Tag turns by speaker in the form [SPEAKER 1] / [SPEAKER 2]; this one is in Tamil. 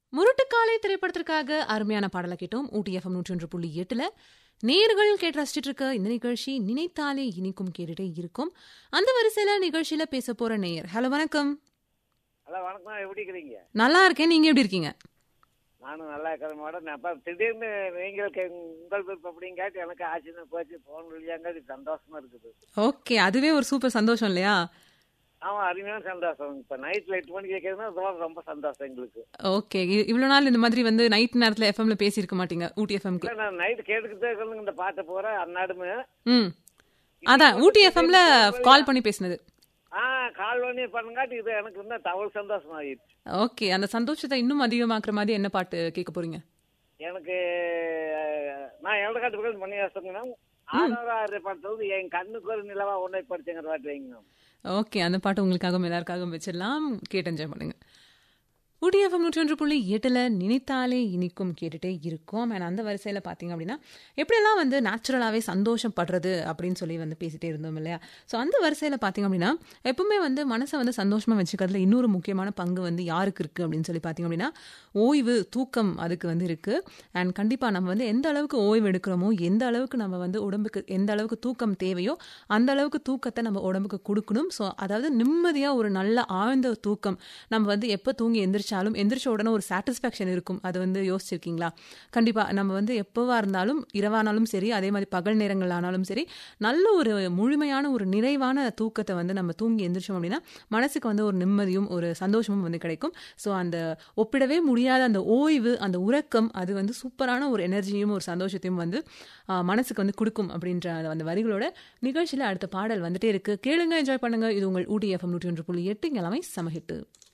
[SPEAKER 1] முரட்டுக்காலை திரைப்படத்திற்காக அருமையான பாடலை கேட்டோம் ஊட்டி எஃப்எம் நூற்றி ஒன்று புள்ளி எட்டுல நேர்கள் கேட்டு ரசிச்சிட்டு இருக்க இந்த நிகழ்ச்சி நினைத்தாலே இனிக்கும் கேட்டுட்டே இருக்கும் அந்த வரிசையில நிகழ்ச்சியில பேச போற நேயர் ஹலோ வணக்கம்
[SPEAKER 2] ஹலோ வணக்கம் எப்படி இருக்கிறீங்க
[SPEAKER 1] நல்லா இருக்கேன் நீங்க எப்படி இருக்கீங்க
[SPEAKER 2] நானும் நல்லா இருக்கிறேன் மேடம் அப்போ திடீர்னு நீங்கள் கே- உங்கள் விருப்பம் அப்படிங்காட்டி எனக்கு ஆச்சரியம் போச்சு ஃபோன் வழியாங்காட்டி சந்தோஷமா இருக்குது
[SPEAKER 1] ஓகே அதுவே ஒரு சூப்பர் சந்தோஷம் இல்லையா
[SPEAKER 2] ஆமாம் அருமையான சந்தோஷம் இப்போ நைட்டில் எட்டு மணிக்கு கேட்கறதுனா அதெல்லாம் ரொம்ப சந்தோஷம் எங்களுக்கு
[SPEAKER 1] ஓகே இவ்வளவு நாள் இந்த மாதிரி வந்து நைட் நேரத்துல எஃப்எம்ல பேசியிருக்க மாட்டீங்க ஊட்டி எஃப்எம்க்கு
[SPEAKER 2] இல்லை நான் நைட்டு கேட்டுக்கிட்டே இருக்கிறது இந்த பாட்டை போகிறேன் அந்நாடுமே
[SPEAKER 1] ம் அதான் ஊட்டி எஃப்எம்ல கால் பண்ணி பேசினது
[SPEAKER 2] ஆ கால் பண்ணி பண்ணுங்காட்டி இது எனக்கு இன்னும் தவறு சந்தோஷம் ஆகிடுச்சு
[SPEAKER 1] ஓகே அந்த சந்தோஷத்தை இன்னும் அதிகமாக்குற மாதிரி என்ன பாட்டு கேட்க போறீங்க
[SPEAKER 2] எனக்கு அஹ், நான் எவ்வளோ காட்டு பக்கம் பண்ணி வச்சுங்கன்னா ஆறாவது படத்துல என் கண்ணுக்கு ஒரு நிலவா ஒன்றை படிச்சுங்கிற பாட்டு வைங்க
[SPEAKER 1] ஓகே அந்த பாட்டு உங்களுக்காகவும் எல்லாருக்காகவும் வச்சிடலாம் கேட்டு என்ஜாய் பண்ணுங்க ஊட்டி எஃப்எம் நூற்றி ஒன்று புள்ளி எட்டில் நினைத்தாலே இனிக்கும் கேட்டுட்டே இருக்கும் அண்ட் அந்த வரிசையில் பார்த்தீங்க அப்படின்னா எப்படியெல்லாம் வந்து நேச்சுரலாகவே சந்தோஷப்படுறது அப்படின்னு சொல்லி வந்து பேசிட்டே இருந்தோம் இல்லையா ஸோ அந்த வரிசையில் பார்த்தீங்க அப்படின்னா எப்பவுமே வந்து மனசை வந்து சந்தோஷமாக வச்சுக்கிறதுல இன்னொரு முக்கியமான பங்கு வந்து யாருக்கு இருக்குது அப்படின்னு சொல்லி பார்த்தீங்க அப்படின்னா ஓய்வு தூக்கம் அதுக்கு வந்து இருக்குது அண்ட் கண்டிப்பாக நம்ம வந்து எந்த அளவுக்கு ஓய்வு எடுக்கிறோமோ எந்த அளவுக்கு நம்ம வந்து உடம்புக்கு எந்த அளவுக்கு தூக்கம் தேவையோ அந்த அளவுக்கு தூக்கத்தை நம்ம உடம்புக்கு கொடுக்கணும் ஸோ அதாவது நிம்மதியாக ஒரு நல்ல ஆழ்ந்த தூக்கம் நம்ம வந்து எப்போ தூங்கி எந்திரிச்சாலும் எந்திரிச்ச உடனே ஒரு சாட்டிஸ்ஃபேக்ஷன் இருக்கும் அது வந்து யோசிச்சிருக்கீங்களா கண்டிப்பாக நம்ம வந்து எப்போவா இருந்தாலும் இரவானாலும் சரி அதே மாதிரி பகல் நேரங்கள் ஆனாலும் சரி நல்ல ஒரு முழுமையான ஒரு நிறைவான தூக்கத்தை வந்து நம்ம தூங்கி எந்திரிச்சோம் அப்படின்னா மனசுக்கு வந்து ஒரு நிம்மதியும் ஒரு சந்தோஷமும் வந்து கிடைக்கும் ஸோ அந்த ஒப்பிடவே முடியாத அந்த ஓய்வு அந்த உறக்கம் அது வந்து சூப்பரான ஒரு எனர்ஜியும் ஒரு சந்தோஷத்தையும் வந்து ஆ, மனசுக்கு வந்து கொடுக்கும் அப்படின்ற அந்த- அந்த வரிகளோட நிகழ்ச்சியில் அடுத்த பாடல் வந்துட்டே இருக்கு கேளுங்க என்ஜாய் பண்ணுங்க இது உங்கள் ஊட்டி எஃப்எம் நூற்றி ஒன்று புள்ளி எட்டு இங்கே எல்லாமே சமஹிட்டு